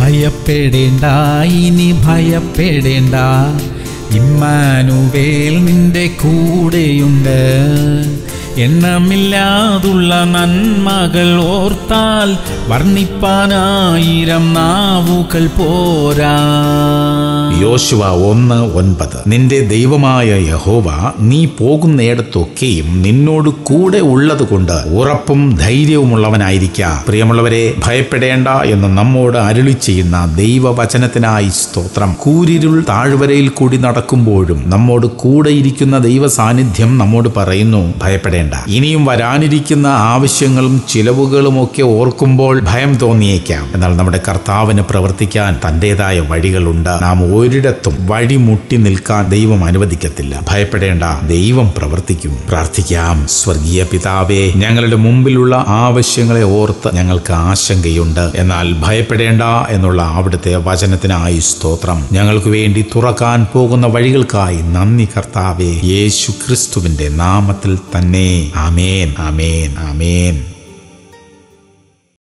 ഭയപ്പെടേണ്ട ഇനി ഭയപ്പെടേണ്ട ഇമ്മാനുവേൽ നിന്റെ കൂടെയുണ്ട് എണ്ണമില്ലാതുള്ള നന്മകൾ ഓർത്താൽ വർണ്ണിപ്പാനായിരം നാവുകൾ പോരാ യോശുവ ഒന്ന് ഒൻപത് നിന്റെ ദൈവമായ യഹോവ നീ പോകുന്നിടത്തൊക്കെയും നിന്നോട് കൂടെ ഉള്ളതുകൊണ്ട് ഉറപ്പും ധൈര്യവുമുള്ളവനായിരിക്ക പ്രിയമുള്ളവരെ ഭയപ്പെടേണ്ട എന്ന് നമ്മോട് അരുളി ചെയ്യുന്ന ദൈവവചനത്തിനായി സ്തോത്രം കൂരിരുൾ താഴ്വരയിൽ കൂടി നടക്കുമ്പോഴും നമ്മോട് കൂടെ ഇരിക്കുന്ന ദൈവ സാന്നിധ്യം നമ്മോട് പറയുന്നു ഭയപ്പെടേണ്ട ഇനിയും വരാനിരിക്കുന്ന ആവശ്യങ്ങളും ചിലവുകളും ഒക്കെ ഓർക്കുമ്പോൾ ഭയം തോന്നിയേക്കാം എന്നാൽ നമ്മുടെ കർത്താവിന് പ്രവർത്തിക്കാൻ തന്റേതായ വഴികളുണ്ട് നാം ഒരിടത്തും വഴി മുട്ടി നിൽക്കാൻ ദൈവം അനുവദിക്കത്തില്ല ഭയപ്പെടേണ്ട ദൈവം പ്രവർത്തിക്കും പ്രാർത്ഥിക്കാം സ്വർഗീയ പിതാവേ ഞങ്ങളുടെ മുമ്പിലുള്ള ആവശ്യങ്ങളെ ഓർത്ത് ഞങ്ങൾക്ക് ആശങ്കയുണ്ട് എന്നാൽ ഭയപ്പെടേണ്ട എന്നുള്ള അവിടുത്തെ വചനത്തിനായി സ്തോത്രം ഞങ്ങൾക്ക് വേണ്ടി തുറക്കാൻ പോകുന്ന വഴികൾക്കായി നന്ദി കർത്താവേ യേശു ക്രിസ്തുവിന്റെ നാമത്തിൽ തന്നെ ആമേൻ ആമേൻ ആമേൻ